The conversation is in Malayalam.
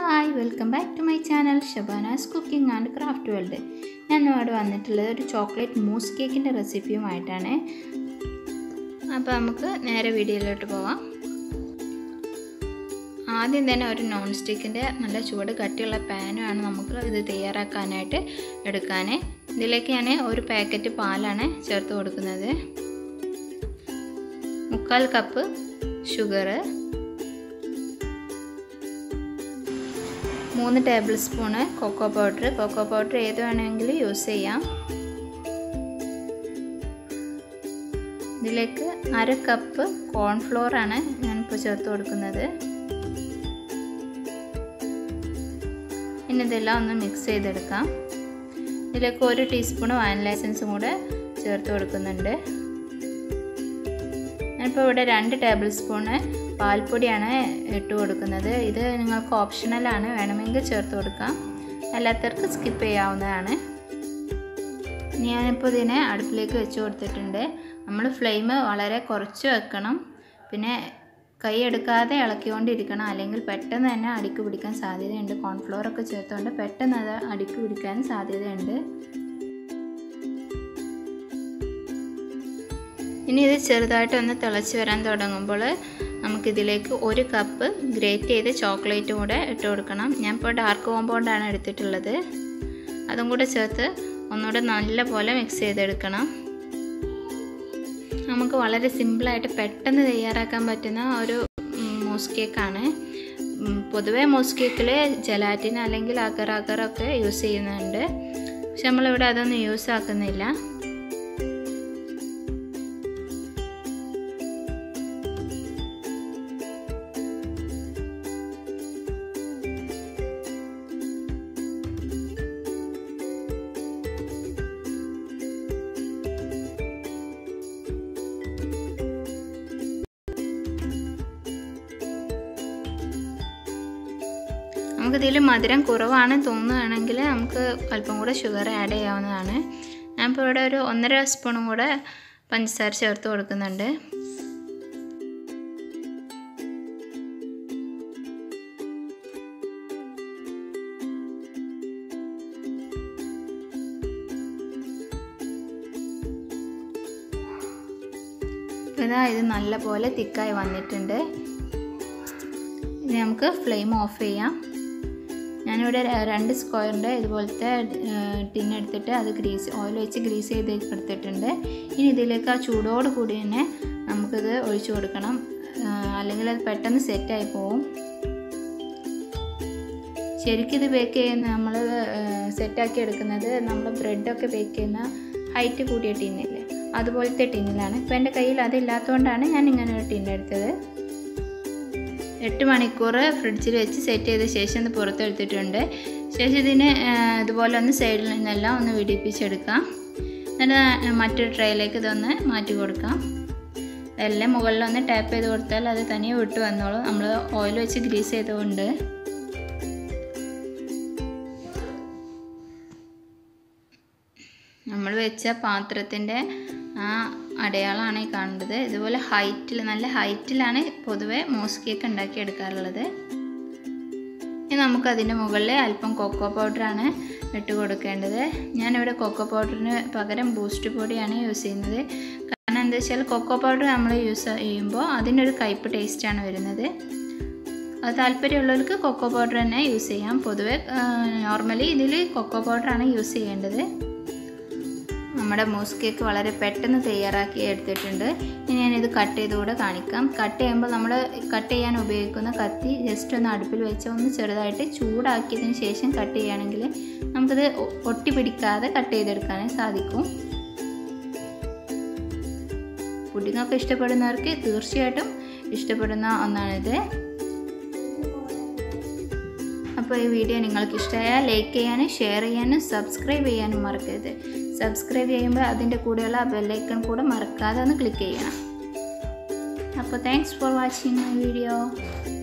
hi welcome back to my channel Shabana's cooking and craft world ഞാൻ ഇവിടെ വന്നിട്ടുള്ളത് ഒരു ചോക്ലേറ്റ് മൂസ് കേക്കിൻ്റെ റെസിപ്പിയുമായിട്ടാണ് അപ്പോൾ നമുക്ക് നേരെ വീഡിയോയിലോട്ട് പോവാം ആദ്യം തന്നെ ഒരു നോൺ സ്റ്റിക്കിൻ്റെ നല്ല ചൂട് കട്ടിയുള്ള പാനുമാണ് നമുക്ക് ഇത് തയ്യാറാക്കാനായിട്ട് എടുക്കാൻ ഇതിലേക്ക് ഞാൻ ഒരു പാക്കറ്റ് പാലാണ് ചേർത്ത് കൊടുക്കുന്നത് മുക്കാൽ കപ്പ് ഷുഗർ മൂന്ന് tablespoon cocoa powder cocoa powder ഏത് വേണമെങ്കിലും യൂസ് ചെയ്യാം ഇതിലേക്ക് അര കപ്പ് കോൺഫ്ലോർ ആണ് ഞാനിപ്പോൾ ചേർത്ത് കൊടുക്കുന്നത് ഇനി ഇതെല്ലാം ഒന്ന് മിക്സ് ചെയ്തെടുക്കാം ഇതിലേക്ക് ഒരു ടീസ്പൂൺ വാനില എസൻസും കൂടെ ചേർത്ത് കൊടുക്കുന്നുണ്ട് ഞാനിപ്പോൾ ഇവിടെ രണ്ട് ടേബിൾ സ്പൂണ് പാൽപ്പൊടിയാണ് ഇട്ട് കൊടുക്കുന്നത് ഇത് നിങ്ങൾക്ക് ഓപ്ഷണലാണ് വേണമെങ്കിൽ ചേർത്ത് കൊടുക്കാം അല്ലാത്തവർക്ക് സ്കിപ്പ് ചെയ്യാവുന്നതാണ് ഞാനിപ്പോൾ ഇതിനെ അടുപ്പിലേക്ക് വെച്ച് കൊടുത്തിട്ടുണ്ട് നമ്മൾ ഫ്ലെയിം വളരെ കുറച്ച് വെക്കണം പിന്നെ കൈ എടുക്കാതെ ഇളക്കിക്കൊണ്ടിരിക്കണം അല്ലെങ്കിൽ പെട്ടെന്ന് തന്നെ അടിക്ക് പിടിക്കാൻ സാധ്യതയുണ്ട് കോൺഫ്ലോർ ഒക്കെ ചേർത്തുകൊണ്ട് പെട്ടെന്ന് അത് അടിക്ക് പിടിക്കാൻ സാധ്യതയുണ്ട് ഇനി ഇത് ചെറുതായിട്ടൊന്ന് തിളച്ച് വരാൻ തുടങ്ങുമ്പോൾ നമുക്കിതിലേക്ക് ഒരു കപ്പ് ഗ്രേറ്റ് ചെയ്ത ചോക്ലേറ്റും കൂടെ ഇട്ട് കൊടുക്കണം ഞാൻ ഇപ്പോൾ ഡാർക്ക് കോമ്പൗണ്ടാണ് എടുത്തിട്ടുള്ളത് അതും കൂടെ ചേർത്ത് ഒന്നുകൂടെ നല്ല പോലെ മിക്സ് ചെയ്തെടുക്കണം നമുക്ക് വളരെ സിമ്പിളായിട്ട് പെട്ടെന്ന് തയ്യാറാക്കാൻ പറ്റുന്ന ഒരു മൂസ് കേക്കാണ് പൊതുവേ മൂസ് കേക്കിൽ ജലാറ്റിൻ അല്ലെങ്കിൽ അഗർ അഗറൊക്കെ യൂസ് ചെയ്യുന്നുണ്ട് പക്ഷെ നമ്മളിവിടെ അതൊന്നും യൂസ് ആക്കുന്നില്ല നമുക്കിതിൽ മധുരം കുറവാണ് തോന്നുകയാണെങ്കിൽ നമുക്ക് അല്പം കൂടെ ഷുഗർ ആഡ് ചെയ്യാവുന്നതാണ് ഞാനിപ്പോൾ ഇവിടെ ഒരു ഒന്നര സ്പൂണും കൂടെ പഞ്ചസാര ചേർത്ത് കൊടുക്കുന്നുണ്ട് ഇതാ ഇത് നല്ലപോലെ തിക്കായി വന്നിട്ടുണ്ട് ഇനി നമുക്ക് ഫ്ലെയിം ഓഫ് ചെയ്യാം ഞാനിവിടെ രണ്ട് സ്ക്വയറിൻ്റെ ഇതുപോലത്തെ ടിൻ എടുത്തിട്ട് അത് ഗ്രീസ് ഓയിൽ വെച്ച് ഗ്രീസ് ചെയ്ത് എടുത്തിട്ടുണ്ട് ഇനി ഇതിലേക്ക് ആ ചൂടോട് കൂടി തന്നെ നമുക്കിത് ഒഴിച്ചു കൊടുക്കണം അല്ലെങ്കിൽ അത് പെട്ടെന്ന് സെറ്റായി പോവും ശരിക്കും ഇത് ബേക്ക് ചെയ്യുന്ന നമ്മൾ സെറ്റാക്കി എടുക്കുന്നത് നമ്മൾ ബ്രെഡൊക്കെ ബേക്ക് ചെയ്യുന്ന ഹൈറ്റ് കൂടിയ ടിന്നില്ലേ അതുപോലത്തെ ടിന്നിലാണ് ഇപ്പോൾ എൻ്റെ കയ്യിൽ അതില്ലാത്തതുകൊണ്ടാണ് ഞാൻ ഇങ്ങനെ ഒരു ടിൻ എടുത്തത് എട്ട് മണിക്കൂർ ഫ്രിഡ്ജിൽ വെച്ച് സെറ്റ് ചെയ്ത ശേഷം ഇത് പുറത്തെടുത്തിട്ടുണ്ട് ശേഷം ഇതിന് ഇതുപോലെ ഒന്ന് സൈഡിൽ നിന്നെല്ലാം ഒന്ന് വിടിപ്പിച്ചെടുക്കാം എന്നിട്ട് മറ്റൊരു ട്രേയിലേക്ക് ഇതൊന്ന് മാറ്റി കൊടുക്കാം ഇതെല്ലാം മുകളിലൊന്ന് ടാപ്പ് ചെയ്ത് കൊടുത്താൽ അത് തനിയെ വിട്ട് വന്നോളും നമ്മൾ ഓയിൽ വെച്ച് ഗ്രീസ് ചെയ്തുകൊണ്ട് നമ്മൾ വെച്ച പാത്രത്തിൻ്റെ ആ അടയാളമാണ് ഈ കാണുന്നത് ഇതുപോലെ ഹൈറ്റിൽ നല്ല ഹൈറ്റിലാണ് പൊതുവെ മോസ് കേക്ക് ഉണ്ടാക്കി എടുക്കാറുള്ളത് ഇനി നമുക്ക് അതിൻ്റെ മുകളിൽ അല്പം കൊക്കോ പൗഡറാണ് ഇട്ട് കൊടുക്കേണ്ടത് ഞാനിവിടെ കൊക്കോ പൗഡറിന് പകരം ബൂസ്റ്റ് പൊടിയാണ് യൂസ് ചെയ്യുന്നത് കാരണം എന്താ വെച്ചാൽ കൊക്കോ പൗഡർ നമ്മൾ യൂസ് ചെയ്യുമ്പോൾ അതിനൊരു കയ്പ്പ് ടേസ്റ്റാണ് വരുന്നത് അത് താല്പര്യമുള്ളവർക്ക് കൊക്കോ പൗഡർ തന്നെ യൂസ് ചെയ്യാം പൊതുവെ നോർമലി ഇതിൽ കൊക്കോ പൗഡറാണ് യൂസ് ചെയ്യേണ്ടത് നമ്മുടെ മൂസ് കേക്ക് വളരെ പെട്ടെന്ന് തയ്യാറാക്കി എടുത്തിട്ടുണ്ട് ഇനി ഞാനിത് കട്ട് ചെയ്തുകൂടെ കാണിക്കാം കട്ട് ചെയ്യുമ്പോൾ നമ്മൾ കട്ട് ചെയ്യാൻ ഉപയോഗിക്കുന്ന കത്തി ജസ്റ്റ് ഒന്ന് അടുപ്പിൽ വെച്ച് ഒന്ന് ചെറുതായിട്ട് ചൂടാക്കിയതിന് ശേഷം കട്ട് ചെയ്യുകയാണെങ്കിൽ നമുക്കിത് ഒട്ടി പിടിക്കാതെ കട്ട് ചെയ്തെടുക്കാൻ സാധിക്കും പുഡിങ്ങൊക്കെ ഇഷ്ടപ്പെടുന്നവർക്ക് തീർച്ചയായിട്ടും ഇഷ്ടപ്പെടുന്ന ഒന്നാണിത് അപ്പോൾ ഈ വീഡിയോ നിങ്ങൾക്ക് ഇഷ്ടമായാൽ ലൈക്ക് ചെയ്യാനും ഷെയർ ചെയ്യാനും സബ്സ്ക്രൈബ് ചെയ്യാനും മറക്കരുത് സബ്സ്ക്രൈബ് ചെയ്യുമ്പോൾ അതിൻ്റെ കൂടെയുള്ള ബെല്ലൈക്കൺ കൂടെ മറക്കാതെ ഒന്ന് ക്ലിക്ക് ചെയ്യണം അപ്പോൾ thanks for watching my video